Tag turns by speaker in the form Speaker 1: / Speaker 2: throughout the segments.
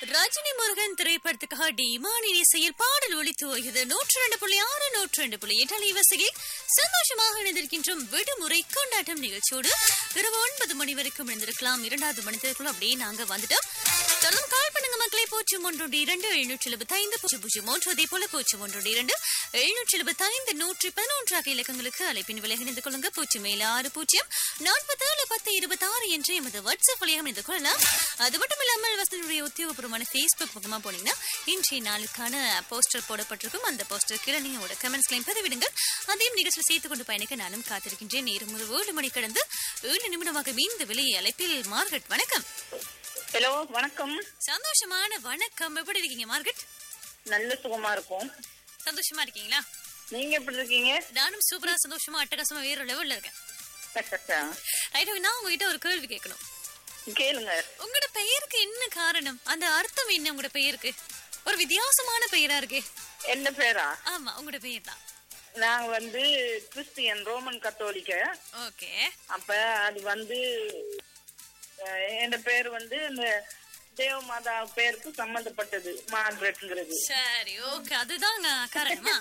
Speaker 1: ரஜினி முருகன் திரைப்படத்துக்காக டி இமானின் இசையில் பாடல் ஒளித்து வருகிறது நூற்றி ரெண்டு புள்ளி ஆறு நூற்றி ரெண்டு புள்ளி எட்டு அலைவரிசையில் சந்தோஷமாக இணைந்திருக்கின்றோம் விடுமுறை கொண்டாட்டம் நிகழ்ச்சியோடு இரவு ஒன்பது மணி வரைக்கும் இணைந்திருக்கலாம் இரண்டாவது மணி நேரத்துக்குள்ள அப்படியே நாங்க வந்துட்டோம் தொடர்ந்து கால் பண்ணுங்க மக்களை பூஜ்ஜியம் ஒன்று இரண்டு எழுநூற்றி எழுபத்தி ஐந்து பூஜ்ஜியம் பூஜ்ஜியம் மூன்று அதே போல பூஜ்ஜியம் ஒன்று இரண்டு எழுநூற்றி எழுபத்தி ஐந்து நூற்றி பதினொன்று ஆகிய இலக்கங்களுக்கு அழைப்பின் விலை இணைந்து கொள்ளுங்க பூஜ்ஜியம் ஏழு ஆறு பூஜ்ஜியம் நாற்பத்தேழு பத்து இருபத்தி ஆறு என்று எமது வாட்ஸ்அப் வழியாக இணைந்து கொள்ளலாம் அது மட்டும் இல்லாமல் வசனுடைய உத்தியோகபூர்வமான ஃபேஸ்புக் பக்கமா போனீங்கன்னா இன்றைய நாளுக்கான போஸ்டர் போடப்பட்டிருக்கும் அந்த போஸ்டர் கீழே நீங்க உங்களோட கமெண்ட்ஸ்களையும் பதிவிடுங்கள் அதையும் நிகழ்ச்சியில் சேர்த்துக் கொண்டு பயணிக்க நானும் காத்திருக்கின்றேன் நேரம் ஒரு ஏழு மணி கடந்து ஏழு நிமிடமாக மீந்த விலை அழைப்பில் மார்கட் வணக்கம்
Speaker 2: ஹலோ வணக்கம்
Speaker 1: சந்தோஷமான வணக்கம் எப்படி இருக்கீங்க மார்கட்
Speaker 2: நல்ல சுகமா இருக்கும்
Speaker 1: சந்தோஷமா இருக்கீங்களா
Speaker 2: நீங்க எப்படி இருக்கீங்க
Speaker 1: நானும் சூப்பரா சந்தோஷமா அட்டகாசமா வேற லெவல்ல இருக்கேன் ரைட் நான் உங்ககிட்ட ஒரு கேள்வி கேட்கணும்
Speaker 2: கேளுங்க
Speaker 1: உங்களோட பெயருக்கு என்ன காரணம் அந்த அர்த்தம் என்ன உங்களோட பெயருக்கு ஒரு வித்தியாசமான பெயரா இருக்கு
Speaker 2: என்ன பேரா
Speaker 1: ஆமா உங்களோட பெயர் தான்
Speaker 2: நாங்க வந்து கிறிஸ்டியன் ரோமன் கத்தோலிக்க
Speaker 1: ஓகே
Speaker 2: அப்ப அது வந்து அஹ், என் பேர் வந்து இந்த தேவ மாதா பேருக்கு சம்பந்தப்பட்டது மார்க்ரெட்ங்கிறது
Speaker 1: சரி ஓகே அதுதான் காரணமா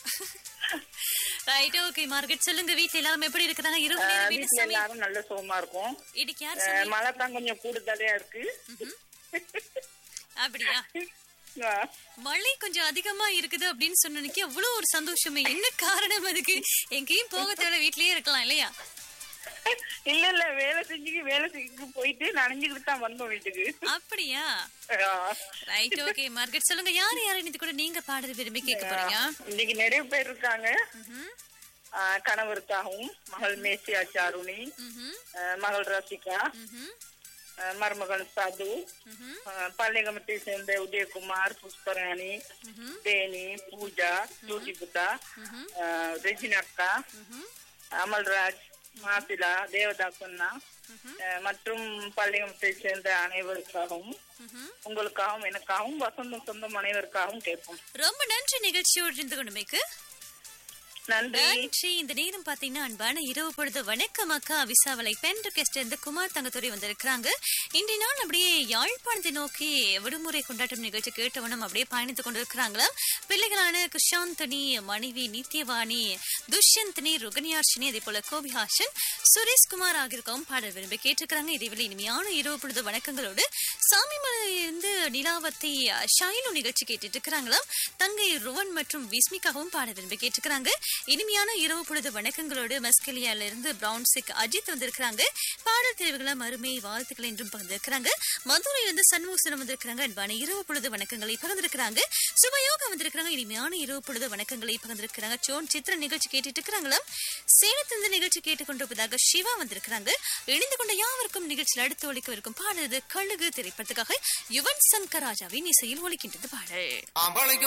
Speaker 1: ரைட் ஓகே மார்க்கெட் சொல்லுங்க வீட்ல எல்லாரும் எப்படி இருக்கிறாங்க இருபது நேரம் வீட்டு
Speaker 2: வீட்டுல
Speaker 1: சமையல்
Speaker 2: எல்லாரும் நல்ல சுகமா இருக்கும்
Speaker 1: இன்னைக்கு யார்
Speaker 2: அஹ்,
Speaker 1: சமையல்
Speaker 2: மழை தான் கொஞ்சம் கூடுதலையா இருக்கு
Speaker 1: அப்படியா
Speaker 2: அஹ்,
Speaker 1: மழை கொஞ்சம் அதிகமா இருக்குது அப்படின்னு சொன்னனுக்கு எவ்வளவு ஒரு சந்தோஷமே என்ன காரணம் அதுக்கு எங்கேயும் போக தேவை வீட்லயே இருக்கலாம் இல்லையா
Speaker 2: இல்ல இல்ல வேலை செஞ்சு வேலை செஞ்சு போயிட்டு நனைஞ்சுக்கிட்டு தான் வந்தோம் வீட்டுக்கு
Speaker 1: அப்படியா
Speaker 2: அஹ்,
Speaker 1: ரைட் ஓகே மார்க்கெட் சொல்லுங்க யார் யார் இன்னைக்கு கூட நீங்க பாடல் விரும்பி கேட்க போறீங்க
Speaker 2: இன்னைக்கு நிறைய பேர் இருக்காங்க
Speaker 1: ம்ஹும்.
Speaker 2: ஆஹ் கணவருக்காகவும் மகள் மேசியா சாருணி
Speaker 1: ம்ஹும்.
Speaker 2: ஆஹ் மகள் ரசிகா
Speaker 1: ம்ஹும்.
Speaker 2: ஆஹ் மருமகன் சது
Speaker 1: ம்ஹும்.
Speaker 2: ஆஹ் பள்ளிகமத்தை சேர்ந்த உதயகுமார் புஷ்பராணி
Speaker 1: ம்ஹும்.
Speaker 2: தேனி பூஜா ஜோதிபுதா
Speaker 1: ம்ஹும்.
Speaker 2: ஆஹ் ரெஜினா அக்கா
Speaker 1: ம்ஹும்.
Speaker 2: அமல்ராஜ் மாசிலா தேவதாஸ் அண்ணா
Speaker 1: ம்ஹும்.
Speaker 2: ஆஹ் மற்றும் பள்ளிகமத்தை சேர்ந்த அனைவருக்காகவும்
Speaker 1: ம்ஹும்.
Speaker 2: உங்களுக்காகவும் எனக்காகவும் வசந்தம் சொந்தம் அனைவருக்காகவும் கேட்போம்
Speaker 1: ரொம்ப நன்றி நிகழ்ச்சியோடு இருந்து கொண்டுமைக்கு
Speaker 2: நன்றி
Speaker 1: நன்றி இந்த நேரம் பாத்தீங்கன்னா அன்பான இரவு பொழுது வணக்கம் அக்கா விசாவளை பெண் ரிக்வெஸ்ட் இருந்து குமார் தங்கத்துறை வந்திருக்கிறாங்க இன்றைய நாள் அப்படியே யாழ்ப்பாணத்தை நோக்கி விடுமுறை கொண்டாட்டம் நிகழ்ச்சி கேட்டவனும் அப்படியே பயணித்துக் கொண்டிருக்கிறாங்களா பிள்ளைகளான குஷாந்தனி மனைவி நித்யவாணி துஷ்யந்தினி ருகன்யார்ஷினி அதே போல கோபிஹாசன் சுரேஷ்குமார் ஆகியோருக்கும் பாடல் விரும்பி கேட்டிருக்கிறாங்க இதேவேளை இனிமையான இரவு பொழுது வணக்கங்களோடு சாமிமலையிலிருந்து நிலாவத்தி ஷைலு நிகழ்ச்சி கேட்டுட்டு இருக்கிறாங்களாம் தங்கை ருவன் மற்றும் விஸ்மிகாவும் பாட விரும்பி கேட்டிருக்கிறாங்க இனிமையான இரவு பொழுது வணக்கங்களோடு மஸ்கலியால இருந்து பிரவுன் சிக் அஜித் வந்திருக்கிறாங்க பாடல் தெரிவுகளை மறுமை வாழ்த்துக்கள் என்றும் பகிர்ந்திருக்கிறாங்க மதுரையில இருந்து சண்முகசனம் வந்திருக்கிறாங்க அன்பான இரவு பொழுது வணக்கங்களை பகிர்ந்திருக்கிறாங்க சுபயோகம் வந்திருக்கிறாங்க இனிமையான இரவு பொழுது வணக்கங்களை பகிர்ந்திருக்கிறாங்க சோன் சித்திர நிகழ்ச்சி கேட்டுட்டு இருக்கிறாங்களா சேலத்திலிருந்து நிகழ்ச்சி கேட்டுக்கொண்டிருப்பதாக சிவா வந்திருக்கிறாங்க இணைந்து கொண்ட யாவருக்கும் நிகழ்ச்சியில் அடுத்து ஒழிக்கவிருக்கும் பாடல் கழுகு திரைப்படத்துக்காக யுவன் சங்கர் ராஜாவின் இசையில் ஒழிக்கின்றது பாடல்
Speaker 3: அம்பளைக்கு